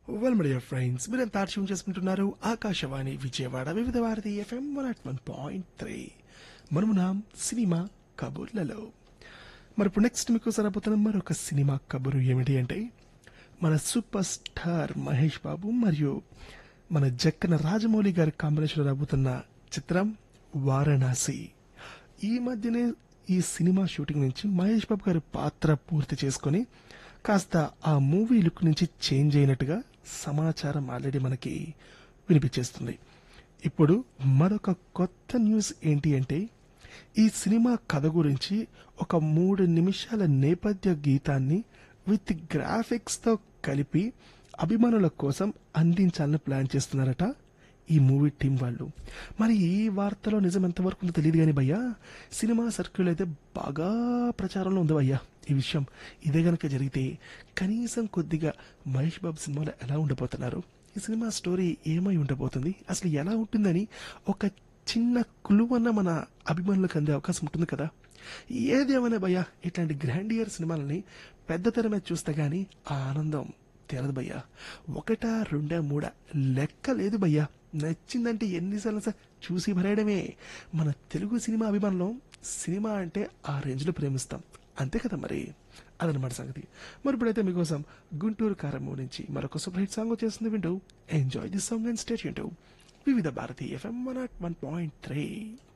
well my dear friends మీరంతా tune చేసుకుంటున్నారు Akashvani Vijayawada Vividh Bharati FM one at one point three మనమునాం సినిమా కబుర్లలో మరి ఇప్పుడు నెక్స్ట్ మీకు సరబోతున్న మరొక సినిమా కబురు ఏమిటి అంటే మన సూపర్ స్టార్ మహేష్ బాబు మరియు మన జక్కన రాజమౌళి గారి కాంబినేషన్ రాబోతున్న చిత్రం వారణాసి ఈ మధ్యనే ఈ సినిమా షూటింగ్ నుంచి మహేష్ బాబు గారి పాత్ర పూర్తి చేసుకొని కాస్త ఆ మూవీ లుక్ నుంచి చేంజ్ అయినట్టుగా సమాచారం ఆల్రెడీ మనకి వినిపించేస్తుంది ఇప్పుడు మరొక కొత్త న్యూస్ ఏంటి అంటే ఈ సినిమా కథ గురించి ఒక మూడు నిమిషాల నేపథ్య గీతాన్ని విత్ గ్రాఫిక్స్ తో కలిపి అభిమానుల కోసం అందించాలని ప్లాన్ చేస్తున్నారట ఈ మూవీ టీం వాళ్ళు మరి ఈ వార్తలో నిజం ఎంతవరకు ఉందో తెలియదు కానీ భయ్యా సినిమా సర్కిల్ అయితే బాగా ప్రచారంలో ఉంది భయ్యా ఈ విషయం ఇదే గనక జరిగితే కనీసం కొద్దిగా మహేష్ బాబు సినిమాలో ఎలా ఉండబోతున్నారు ఈ సినిమా స్టోరీ ఏమై ఉండబోతుంది అసలు ఎలా ఉంటుందని ఒక చిన్న క్లూ అన్న మన అభిమానులకు అందే అవకాశం ఉంటుంది కదా ఏదేమైనా భయ్యా ఇట్లాంటి గ్రాండియర్ సినిమాలని పెద్ద తెర మీద చూస్తే గానీ ఆ ఆనందం తెరదు భయ్యా ఒకటా రెండా మూడా లెక్క లేదు భయ్యా నచ్చిందంటే ఎన్నిసార్లు సార్ చూసి భరేయడమే మన తెలుగు సినిమా అభిమానులం సినిమా అంటే ఆ రేంజ్లో ప్రేమిస్తాం అంతే కదా మరి అదనమాట సంగతి మరి ఇప్పుడైతే మీకోసం గుంటూరు కారము నుంచి మరొక సూపర్ హిట్ సాంగ్ వచ్చేస్తుంది వింటూ enjoy this song and state వింటూ Vividh Bharati FM one one point three